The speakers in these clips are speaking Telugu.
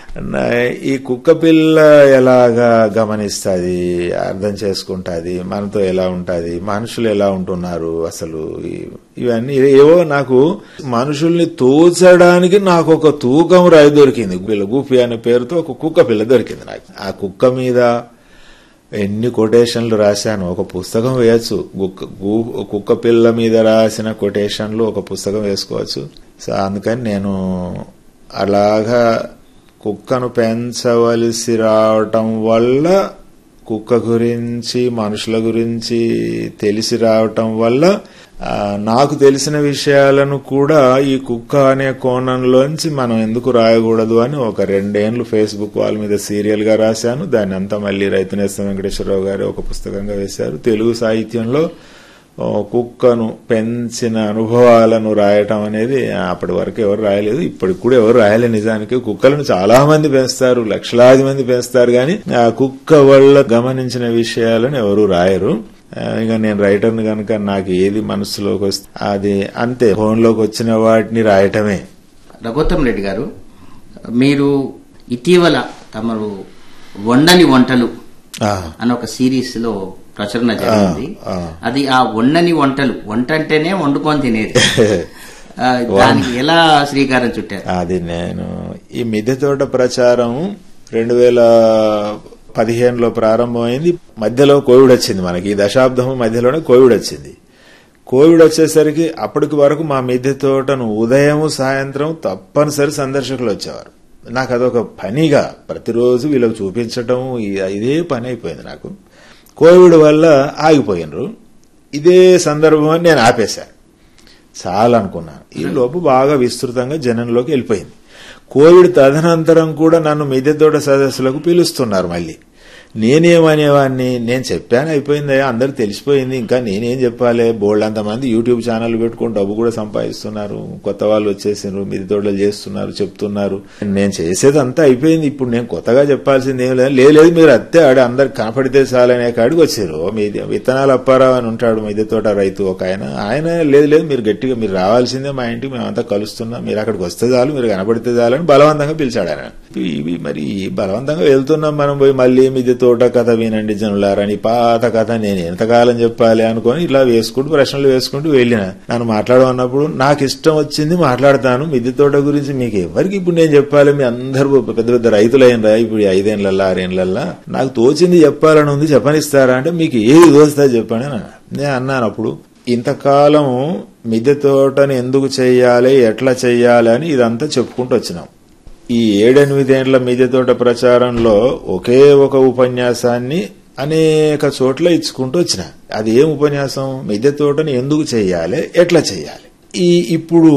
నా- ఈ కుక్క పిల్ల ఎలాగా గమనిస్తుంది అర్థం చేసుకుంటుంది మనతో ఎలా ఉంటుంది మనుషులు ఎలా ఉంటున్నారు అసలు ఈ- ఇవన్నీ ఏవో నాకు మనుషుల్ని తోచడానికి నాకు ఒక తూకం రాయి దొరికింది పిల్ల గూపి అనే పేరుతో ఒక కుక్క పిల్ల దొరికింది నాకు ఆ కుక్క మీద ఎన్ని కొటేషన్లు రాశాను ఒక పుస్తకం వేయచ్చు కుక్క గు- కుక్క పిల్ల మీద రాసిన కొటేషన్లు ఒక పుస్తకం వేసుకోవచ్చు సో అందుకని నేను అలాగా కుక్కను పెంచవలసి రావటం వల్ల కుక్క గురించి మనుషుల గురించి తెలిసి రావటం వల్ల ఆ, నాకు తెలిసిన విషయాలను కూడా ఈ కుక్క అనే కోణంలోంచి మనం ఎందుకు రాయకూడదు అని ఒక రెండేళ్లు ఫేస్బుక్ వాళ్ళ మీద సీరియల్ గా రాశాను దాన్ని అంతా మళ్ళీ రైతునేస్తం వెంకటేశ్వరరావు గారు ఒక పుస్తకంగా వేశారు తెలుగు సాహిత్యంలో ఓ, కుక్కను పెంచిన అనుభవాలను రాయటం అనేది అప్పటి వరకు ఎవరు రాయలేదు ఇప్పటికి కూడా ఎవరు రాయలేదు నిజానికి కుక్కలను చాలా మంది పెంచుతారు లక్షలాది మంది పెంచుతారు కానీ ఆ కుక్క వల్ల గమనించిన విషయాలను ఎవరు రాయరు ఆ, ఇక నేను రైటర్ని కనుక నాకు ఏది మనసులోకి వస్తే అది అంతే ఫోన్లోకి వచ్చిన వాటిని రాయటమే రఘోత్తమ్ రెడ్డి గారు మీరు ఇటీవల తమరు వండని వంటలు ఆ, అని ఒక సిరీస్ లో ప్రచురణ జరిగింది ఆ. అది ఆ వండని వంటలు వంట అంటేనే వండుకొని తినేది ఆ, దానికి ఎలా శ్రీకారం చుట్టారు అది నేను ఈ మిద్దె తోట ప్రచారం రెండు వేల పదిహేనులో ప్రారంభమైంది మధ్యలో కోవిడ్ వచ్చింది మనకి ఈ దశాబ్దం మధ్యలోనే కోవిడ్ వచ్చింది కోవిడ్ వచ్చేసరికి అప్పటికి వరకు మా మిద్దె తోటను ఉదయం సాయంత్రం తప్పనిసరి సందర్శకులు వచ్చేవారు నాకు అదొక పనిగా ప్రతిరోజు వీళ్ళకి చూపించటం ఇ- ఇదే పని అయిపోయింది నాకు కోవిడ్ వల్ల ఆగిపోయినరు ఇదే సందర్భం అని నేను ఆపేశాను చాలా అనుకున్నాను ఈ లోపు బాగా విస్తృతంగా జనంలోకి వెళ్ళిపోయింది కోవిడ్ తదనంతరం కూడా నన్ను మిద్దె తోట సదస్సులకు పిలుస్తున్నారు మళ్ళీ నేనేమనేవాడిని నేను చెప్పాను అయిపోయింది అందరు తెలిసిపోయింది ఇంకా నేనేం చెప్పాలి బోల్డ్ అంతమంది యూట్యూబ్ ఛానల్ పెట్టుకుని డబ్బు కూడా సంపాదిస్తున్నారు కొత్త వాళ్ళు వచ్చేసినారు మిద్దె తోటలు చేస్తున్నారు చెప్తున్నారు నేను చేసేది అంతా అయిపోయింది ఇప్పుడు నేను కొత్తగా చెప్పాల్సింది ఏం లేదు లేదు లేదు మీరు అత్తే ఆడ అందరికి కనపడితే చాలనే కాడికి వచ్చారు మీ విత్తనాలు అప్పారావు అని ఉంటాడు మిద్దె తోట రైతు ఒక ఆయన ఆయన లేదు లేదు మీరు గట్టిగా మీరు రావాల్సిందే మా ఇంటికి మేమంతా కలుస్తున్నాం మీరు అక్కడికి వస్తే చాలు మీరు కనపడితే చాలు అని బలవంతంగా పిలిచాడు ఆయన ఇవి మరి బలవంతంగా వెళ్తున్నాం మనం పోయి మళ్ళీ మిద్దె తోట కథ వినండి జనులారని పాత కథ నేను ఎంతకాలం చెప్పాలి అనుకొని ఇలా వేసుకుంటూ ప్రశ్నలు వేసుకుంటూ వెళ్ళిన నన్ను మాట్లాడమన్నప్పుడు నాకు ఇష్టం వచ్చింది మాట్లాడతాను మిద్దె తోట గురించి మీకు ఎవరికి ఇప్పుడు నేను చెప్పాలి మీ అందరూ పెద్ద పెద్ద రైతులైనరా ఇప్పుడు ఈ ఐదేళ్లలో ఆరేళ్లలో నాకు తోచింది చెప్పాలని ఉంది చెప్పనిస్తారా అంటే మీకు ఏది తోస్తా చెప్పండి అని అన్నాడు. నేను అన్నాను అప్పుడు ఇంతకాలం మిద్దె తోటని ఎందుకు చెయ్యాలి ఎట్లా చెయ్యాలి అని ఇదంతా చెప్పుకుంటూ వచ్చినాం ఈ ఏడెనిమిదేండ్ల మిద్దె తోట ప్రచారంలో ఒకే ఒక ఉపన్యాసాన్ని అనేక చోట్ల ఇచ్చుకుంటూ వచ్చిన అది ఏం ఉపన్యాసం మిద్దె తోటని ఎందుకు చెయ్యాలి ఎట్లా చెయ్యాలి ఈ ఇప్పుడు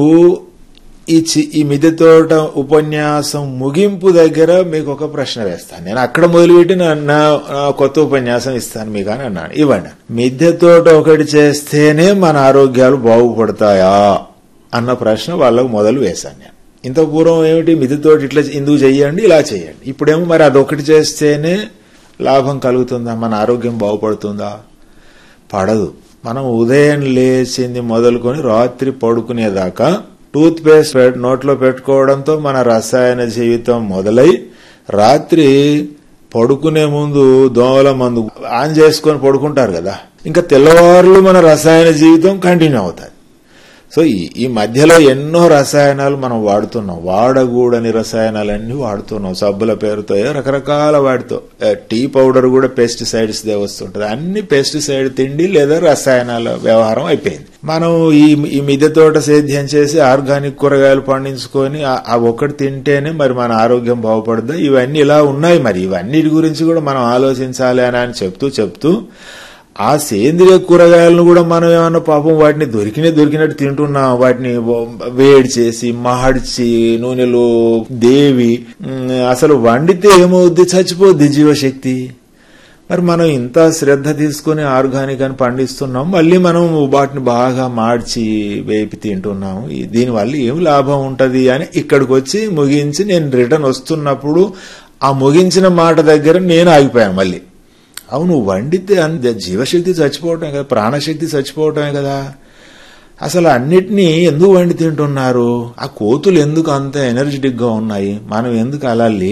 ఈ చి- ఈ మిద్దె తోట ఉపన్యాసం ముగింపు దగ్గర మీకు ఒక ప్రశ్న వేస్తాను నేను అక్కడ మొదలుపెట్టి నా నా నా కొత్త ఉపన్యాసం ఇస్తాను మీకు అని అన్నాను ఇవ్వండి మిద్దె తోట ఒకటి చేస్తేనే మన ఆరోగ్యాలు బాగుపడతాయా అన్న ప్రశ్న వాళ్ళకు మొదలు వేశాను నేను ఇంత పూర్వం ఏమిటి మిద్దె తోట ఇట్లా ఎందుకు చెయ్యండి ఇలా చేయండి ఇప్పుడేమో మరి అదొకటి చేస్తేనే లాభం కలుగుతుందా మన ఆరోగ్యం బాగుపడుతుందా పడదు మనం ఉదయం లేచింది మొదలుకొని రాత్రి పడుకునేదాకా టూత్ పేస్ట్ పెట్- నోట్లో పెట్టుకోవడంతో మన రసాయన జీవితం మొదలై రాత్రి పడుకునే ముందు దోమల మందు ఆన్ చేసుకొని పడుకుంటారు కదా ఇంకా తెల్లవారులు మన రసాయన జీవితం కంటిన్యూ అవుతుంది సో ఈ ఈ మధ్యలో ఎన్నో రసాయనాలు మనం వాడుతున్నాం వాడకూడని రసాయనాలన్నీ వాడుతున్నాం సబ్బుల పేరుతో ఏ రకరకాల వాటితో ఏ, టీ పౌడర్ కూడా పెస్టిసైడ్స్ దే వస్తుంటది అన్ని పెస్టిసైడ్ తిండి లేదా రసాయనాల వ్యవహారం అయిపోయింది మనం ఈ ఈ మిద్దె తోట సేద్యం చేసి ఆర్గానిక్ కూరగాయలు పండించుకొని ఆ- ఆ ఒక్కటి తింటేనే మరి మన ఆరోగ్యం బాగుపడుతుంది ఇవన్నీ ఇలా ఉన్నాయి మరి ఇవన్నిటి గురించి కూడా మనం ఆలోచించాలి అని అని చెప్తూ చెప్తూ ఆ సేంద్రియ కూరగాయలను కూడా మనం ఏమన్నా పాపం వాటిని దొరికినే దొరికినట్టు తింటున్నాం వాటిని వేడి చేసి మహడ్చి నూనెలో దేవి ఉమ్, అసలు వండితే ఏమవుద్ది చచ్చిపోద్ది జీవశక్తి మరి మనం ఇంత శ్రద్ధ తీసుకుని ఆర్గానిక్ అని పండిస్తున్నాం మళ్ళీ మనం వాటిని బాగా మార్చి వేపి తింటున్నాం ఈ- దీనివల్ల ఏం లాభం ఉంటది అని ఇక్కడికి వచ్చి ముగించి నేను రిటర్న్ వస్తున్నప్పుడు ఆ ముగించిన మాట దగ్గర నేను ఆగిపోయాను మళ్ళీ అవును వండితే అంత జీవశక్తి చచ్చిపోవటమే కదా ప్రాణశక్తి చచ్చిపోవటమే కదా అసలు అన్నిటినీ ఎందుకు వండి తింటున్నారు ఆ కోతులు ఎందుకు అంత ఎనర్జెటిక్ గా ఉన్నాయి మనం ఎందుకు అలా